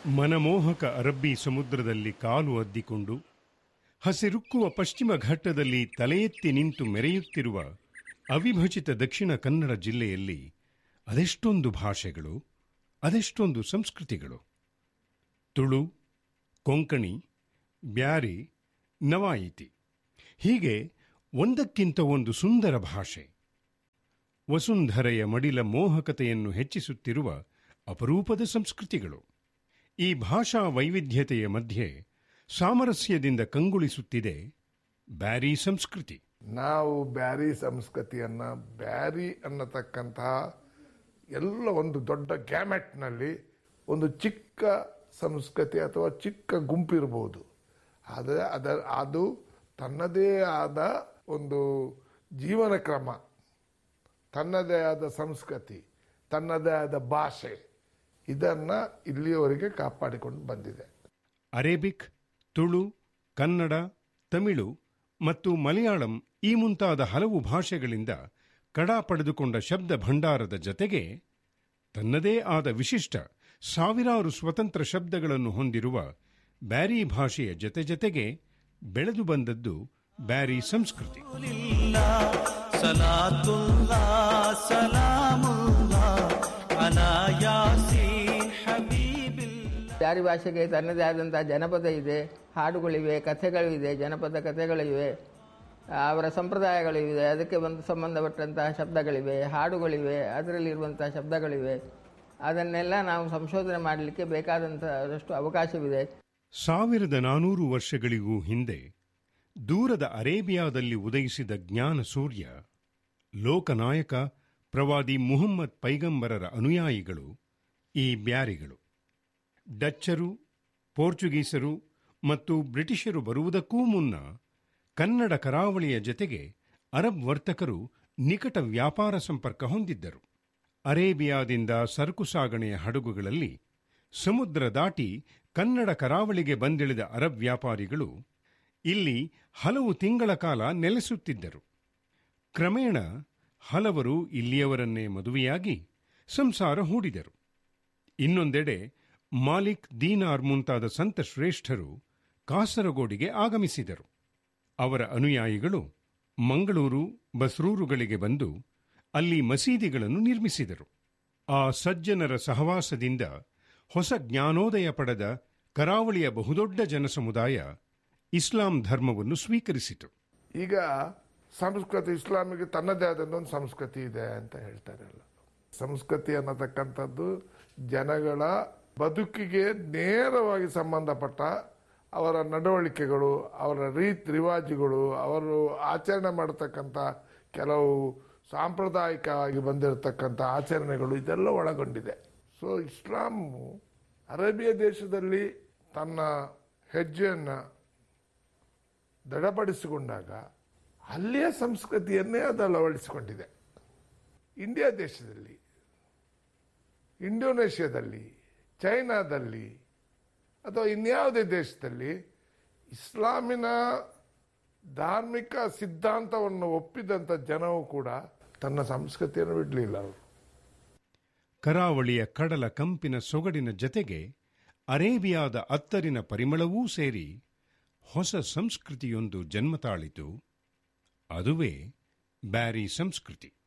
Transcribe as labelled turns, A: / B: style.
A: ಮನಮೋಹಕ ಅರಬ್ಬಿ ಸಮುದ್ರದಲ್ಲಿ ಕಾಲು ಅದ್ದಿಕೊಂಡು ಹಸಿರುಕ್ಕುವ ಪಶ್ಚಿಮ ಘಟ್ಟದಲ್ಲಿ ತಲೆ ಎತ್ತಿ ನಿಂತು ಮೆರೆಯುತ್ತಿರುವ ಅವಿಭಜಿತ ದಕ್ಷಿಣ ಕನ್ನಡ ಜಿಲ್ಲೆಯಲ್ಲಿ ಅದೆಷ್ಟೊಂದು ಭಾಷೆಗಳು ಅದೆಷ್ಟೊಂದು ಸಂಸ್ಕೃತಿಗಳು ತುಳು ಕೊಂಕಣಿ ಬ್ಯಾರಿ ನವಾಯಿತಿ ಹೀಗೆ ಒಂದಕ್ಕಿಂತ ಒಂದು ಸುಂದರ ಭಾಷೆ ವಸುಂಧರೆಯ ಮಡಿಲ ಮೋಹಕತೆಯನ್ನು ಹೆಚ್ಚಿಸುತ್ತಿರುವ ಅಪರೂಪದ ಸಂಸ್ಕೃತಿಗಳು ಈ ಭಾಷಾ ವೈವಿಧ್ಯತೆಯ ಮಧ್ಯೆ ಸಾಮರಸ್ಯದಿಂದ ಕಂಗೊಳಿಸುತ್ತಿದೆ ಬ್ಯಾರಿ ಸಂಸ್ಕೃತಿ
B: ನಾವು ಬ್ಯಾರಿ ಸಂಸ್ಕೃತಿಯನ್ನ ಬ್ಯಾರಿ ಅನ್ನತಕ್ಕಂತಹ ಎಲ್ಲ ಒಂದು ದೊಡ್ಡ ಗ್ಯಾಮೆಟ್ನಲ್ಲಿ ಒಂದು ಚಿಕ್ಕ ಸಂಸ್ಕೃತಿ ಅಥವಾ ಚಿಕ್ಕ ಗುಂಪಿರ್ಬೋದು ಆದರೆ ಅದರ ಅದು ತನ್ನದೇ ಆದ ಒಂದು ಜೀವನ ಕ್ರಮ ತನ್ನದೇ ಆದ ಸಂಸ್ಕೃತಿ ತನ್ನದೇ ಆದ ಭಾಷೆ ಇದನ್ನ ಇಲ್ಲಿಯವರೆಗೆ ಕಾಪಾಡಿಕೊಂಡು ಬಂದಿದೆ
A: ಅರೇಬಿಕ್ ತುಳು ಕನ್ನಡ ತಮಿಳು ಮತ್ತು ಮಲಯಾಳಂ ಈ ಮುಂತಾದ ಹಲವು ಭಾಷೆಗಳಿಂದ ಕಡ ಪಡೆದುಕೊಂಡ ಶಬ್ದ ಭಂಡಾರದ ಜತೆಗೆ ತನ್ನದೇ ಆದ ವಿಶಿಷ್ಟ ಸಾವಿರಾರು ಸ್ವತಂತ್ರ ಶಬ್ದಗಳನ್ನು ಹೊಂದಿರುವ ಬ್ಯಾರಿ ಭಾಷೆಯ ಜತೆ ಜತೆಗೆ ಬೆಳೆದು ಬಂದದ್ದು ಬ್ಯಾರಿ ಸಂಸ್ಕೃತಿ
C: ಸಲಾತುಲ್ಲಾ ಸಲಾಮುಲ್ಲಾ ಅಲಾ ಯಾಸೀನ್ ಹಬೀಬಿಲ್ಲಾ
D: ಬ್ಯಾರಿ ಭಾಷೆಗೆ ತನ್ನದೇ ಆದಂಥ ಜನಪದ ಇದೆ ಹಾಡುಗಳಿವೆ ಕಥೆಗಳಿವೆ ಜನಪದ ಕಥೆಗಳಿವೆ ಅವರ ಸಂಪ್ರದಾಯಗಳಿವೆ ಅದಕ್ಕೆ ಒಂದು ಸಂಬಂಧಪಟ್ಟಂತಹ ಶಬ್ದಗಳಿವೆ ಹಾಡುಗಳಿವೆ ಅದರಲ್ಲಿರುವಂತಹ ಶಬ್ದಗಳಿವೆ ಅದನ್ನೆಲ್ಲ ನಾವು ಸಂಶೋಧನೆ ಮಾಡಲಿಕ್ಕೆ ಬೇಕಾದಂಥಷ್ಟು ಅವಕಾಶವಿದೆ
A: ಸಾವಿರದ ನಾನೂರು ವರ್ಷಗಳಿಗೂ ಹಿಂದೆ ದೂರದ ಅರೇಬಿಯಾದಲ್ಲಿ ಉದಯಿಸಿದ ಜ್ಞಾನ ಸೂರ್ಯ ಲೋಕನಾಯಕ ಪ್ರವಾದಿ ಮುಹಮ್ಮದ್ ಪೈಗಂಬರರ ಅನುಯಾಯಿಗಳು ಈ ಬ್ಯಾರಿಗಳು ಡಚ್ಚರು ಪೋರ್ಚುಗೀಸರು ಮತ್ತು ಬ್ರಿಟಿಷರು ಬರುವುದಕ್ಕೂ ಮುನ್ನ ಕನ್ನಡ ಕರಾವಳಿಯ ಜತೆಗೆ ಅರಬ್ ವರ್ತಕರು ನಿಕಟ ವ್ಯಾಪಾರ ಸಂಪರ್ಕ ಹೊಂದಿದ್ದರು ಅರೇಬಿಯಾದಿಂದ ಸರಕು ಸಾಗಣೆಯ ಹಡಗುಗಳಲ್ಲಿ ಸಮುದ್ರ ದಾಟಿ ಕನ್ನಡ ಕರಾವಳಿಗೆ ಬಂದಿಳಿದ ಅರಬ್ ವ್ಯಾಪಾರಿಗಳು ಇಲ್ಲಿ ಹಲವು ತಿಂಗಳ ಕಾಲ ನೆಲೆಸುತ್ತಿದ್ದರು ಕ್ರಮೇಣ ಹಲವರು ಇಲ್ಲಿಯವರನ್ನೇ ಮದುವೆಯಾಗಿ ಸಂಸಾರ ಹೂಡಿದರು ಇನ್ನೊಂದೆಡೆ ಮಾಲಿಕ್ ದೀನಾರ್ ಮುಂತಾದ ಸಂತ ಶ್ರೇಷ್ಠರು ಕಾಸರಗೋಡಿಗೆ ಆಗಮಿಸಿದರು ಅವರ ಅನುಯಾಯಿಗಳು ಮಂಗಳೂರು ಬಸ್ರೂರುಗಳಿಗೆ ಬಂದು ಅಲ್ಲಿ ಮಸೀದಿಗಳನ್ನು ನಿರ್ಮಿಸಿದರು ಆ ಸಜ್ಜನರ ಸಹವಾಸದಿಂದ ಹೊಸ ಜ್ಞಾನೋದಯ ಪಡೆದ ಕರಾವಳಿಯ ಬಹುದೊಡ್ಡ ಜನಸಮುದಾಯ ಇಸ್ಲಾಂ ಧರ್ಮವನ್ನು ಸ್ವೀಕರಿಸಿತು
B: ಈಗ ಸಂಸ್ಕೃತಿ ಇಸ್ಲಾಮಿಗೆ ತನ್ನದೇ ಆದಂಥ ಒಂದು ಸಂಸ್ಕೃತಿ ಇದೆ ಅಂತ ಹೇಳ್ತಾರೆ ಎಲ್ಲ ಸಂಸ್ಕೃತಿ ಅನ್ನತಕ್ಕಂಥದ್ದು ಜನಗಳ ಬದುಕಿಗೆ ನೇರವಾಗಿ ಸಂಬಂಧಪಟ್ಟ ಅವರ ನಡವಳಿಕೆಗಳು ಅವರ ರೀತಿ ರಿವಾಜುಗಳು ಅವರು ಆಚರಣೆ ಮಾಡತಕ್ಕಂಥ ಕೆಲವು ಸಾಂಪ್ರದಾಯಿಕವಾಗಿ ಬಂದಿರತಕ್ಕಂಥ ಆಚರಣೆಗಳು ಇದೆಲ್ಲ ಒಳಗೊಂಡಿದೆ ಸೊ ಇಸ್ಲಾಮು ಅರೇಬಿಯಾ ದೇಶದಲ್ಲಿ ತನ್ನ ಹೆಜ್ಜೆಯನ್ನು ದೃಢಪಡಿಸಿಕೊಂಡಾಗ ಅಲ್ಲಿಯ ಸಂಸ್ಕೃತಿಯನ್ನೇ ಅದು ಅಳವಡಿಸಿಕೊಂಡಿದೆ ಇಂಡಿಯಾ ದೇಶದಲ್ಲಿ ಇಂಡೋನೇಷ್ಯಾದಲ್ಲಿ ಚೈನಾದಲ್ಲಿ ಅಥವಾ ಇನ್ಯಾವುದೇ ದೇಶದಲ್ಲಿ ಇಸ್ಲಾಮಿನ ಧಾರ್ಮಿಕ ಸಿದ್ಧಾಂತವನ್ನು ಒಪ್ಪಿದಂಥ ಜನವು ಕೂಡ ತನ್ನ ಸಂಸ್ಕೃತಿಯನ್ನು ಬಿಡಲಿಲ್ಲ ಅವರು
A: ಕರಾವಳಿಯ ಕಡಲ ಕಂಪಿನ ಸೊಗಡಿನ ಜತೆಗೆ ಅರೇಬಿಯಾದ ಅತ್ತರಿನ ಪರಿಮಳವೂ ಸೇರಿ ಹೊಸ ಸಂಸ್ಕೃತಿಯೊಂದು ಜನ್ಮ ತಾಳಿತು ಅದುವೇ ಬ್ಯಾರಿ ಸಂಸ್ಕೃತಿ